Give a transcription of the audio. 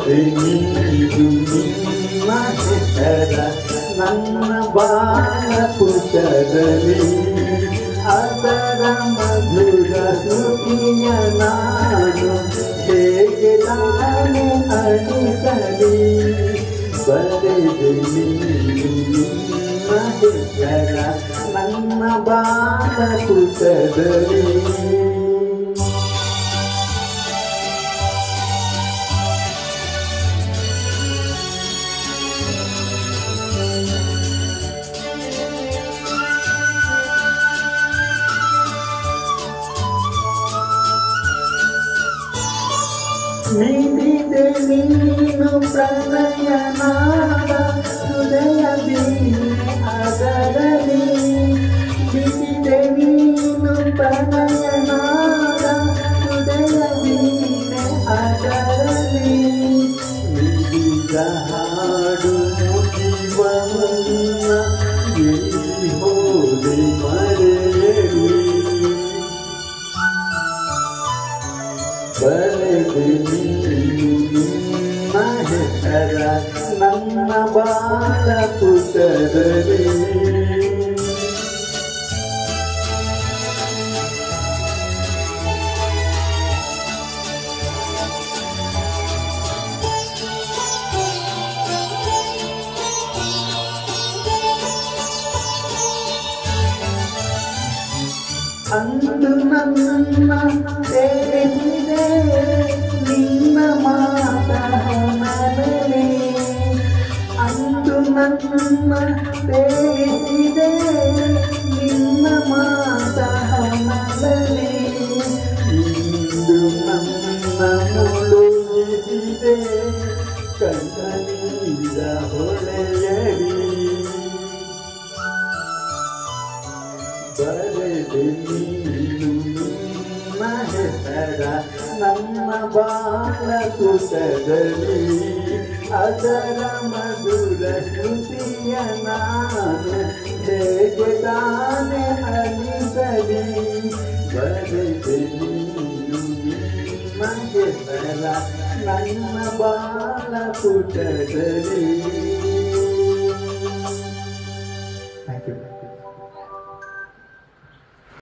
ಬರದೆ ನೀನು ನಿಮ್ಮ ಹೆಸರ ನನ್ನ ಬಾಳ ಪುಟದಲ್ಲಿ ಅದರ ಮಧುರ ಶ್ರುತಿಯ ನಾನು ಹೇಗೆ ತಾನೆ ಅಣಿಸಲಿ ಬರೆದೆ ನೀನು ನಿಮ್ಮ ಹೆಸರ ನನ್ನ ಬಾಳ ಪುಟದಲ್ಲಿ ನೀಡಿದೆ ನೀನು ಪ್ರಣಯನಾದ ಹೃದಯ ಬೀನೆ ಅದರಲ್ಲಿ ಬಿಡಿದೆ ನೀನು ಪ್ರಣಯನಾದ ಹೃದಯ ಬೀನೆ ಅದರಲ್ಲಿ ನೀಡಿದ ಹಾಡು ಜೀವನ ಎಲ್ಲಿ ಹೋದೆ ಮರೆಯಲಿ ಬರೆದು ನೀನು ನಿಮ್ಮ ಹೆಸರ ನನ್ನ ಬಾಳ ಪುಟದಲ್ಲಿ ಅಂದು ನನ್ನ ಸೇರಿಸಿದೆ ನಿನ್ನ ಮಾತನದಲ್ಲಿ ಅಂದು ನನ್ನ ಸೇರಿಸಿದೆ ನಿನ್ನ ಮಾತನದಲ್ಲಿ ಇಂದು ನನ್ನ ಮುಳುಗಿಸಿದೆ ಕಣ್ಣೀರ ಹೊಳೆಯಲಿ ಬರೆದೆ ನೀನು ನಿಮ್ಮ ಹೆಸರ ನನ್ನ ಬಾಳ ಕುಟದಲ್ಲಿ ಅದರ ಮಧುರ ಶ್ರುತಿಯ ನಾನು ಹೇಗೆ ತಾನೆ ಅನಿಸಲಿ ಬರೆದೆ ನೀನು ನಿಮ್ಮ ಹೆಸರ ನನ್ನ ಬಾಳ ಪುಟದಲ್ಲಿ